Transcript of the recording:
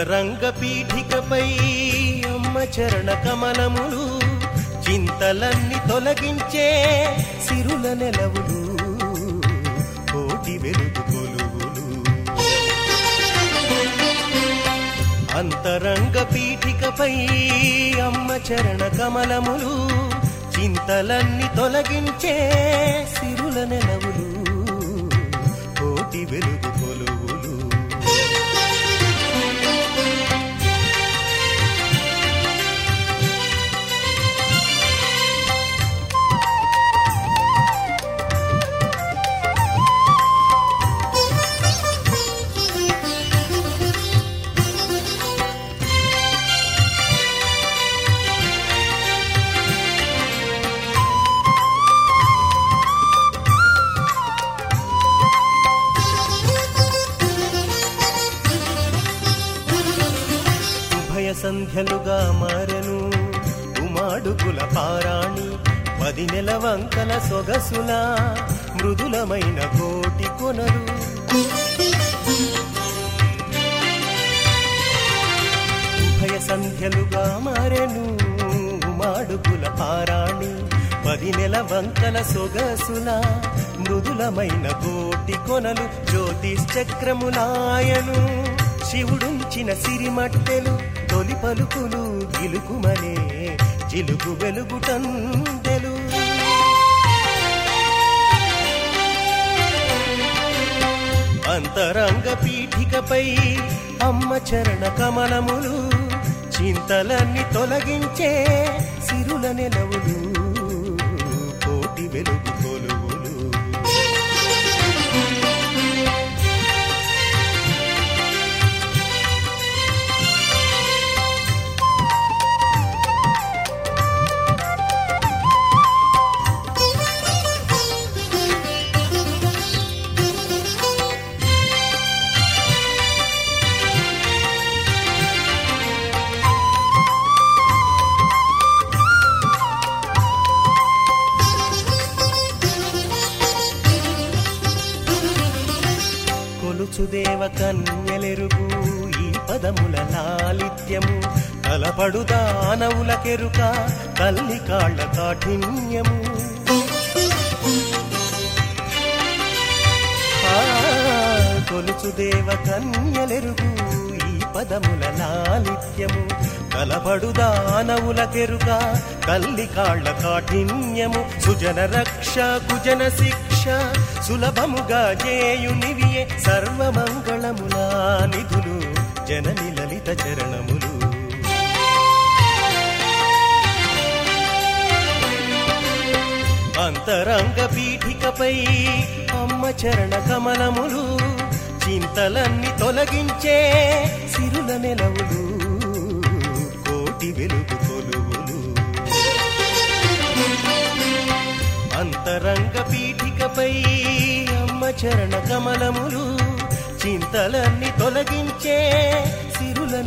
అంతరంగ పీఠికపై అమ్మ చరణ కమలములు చింతలన్నీ తొలగించే సిరుల నెలవులు కోటి వెలుగు కొలువులు అంతరంగ పీఠికపై అమ్మ చరణ కమలములు చింతలన్నీ తొలగించే సిరుల నెలవులు కోటి వెలుగు కొలువులు ఉభయ సంధ్యలుగా మారెను ఉమాడుకుల పారాణి పది నెల వంకల సొగసుల మృదులమైన కోటి కొనలు ఉభయ సంధ్యలుగా మారెను ఉమాడుకుల పారాణి పది నెల వంకల సొగసుల మృదులమైన కోటి కొనలు జ్యోతిష్ చక్రములాయను శివుడుంచిన సిరిమట్టెలు తొలి పలుకులు గిలుకుమనే జిలుగు వెలుగుటందెలు అంతరంగ పీఠికపై అమ్మ చరణ కమలములు చింతలన్నీ తొలగించే సిరుల నెలవులు కోటి వెలుగు కొలువులు కొలుచుదేవ కన్యలెరుగు ఈ పదముల లాలిత్యము కలపడు దానవులకెరుక తల్లి కాళ్ళ కాఠిన్యము ఆ, కొలుచుదేవ కన్యలెరుగు ఈ పదముల లాలిత్యము కలపడు దానవులకెరుక తల్లి కాళ్ళ కాఠిన్యము సుజన రక్ష కుజన శిక్ష సులభముగా చేయునివియే సర్వమంగళములా నిధులు జనని లలిత చరణములు అంతరంగ పీఠికపై అమ్మ చరణ కమలములు చింతలన్నీ తొలగించే సిరుల నెలవులు కోటి వెలుగు కొలువులు అంతరంగ పీఠికపై అమ్మ చరణ కమలములు చింతలన్నీ తొలగించే సిరుల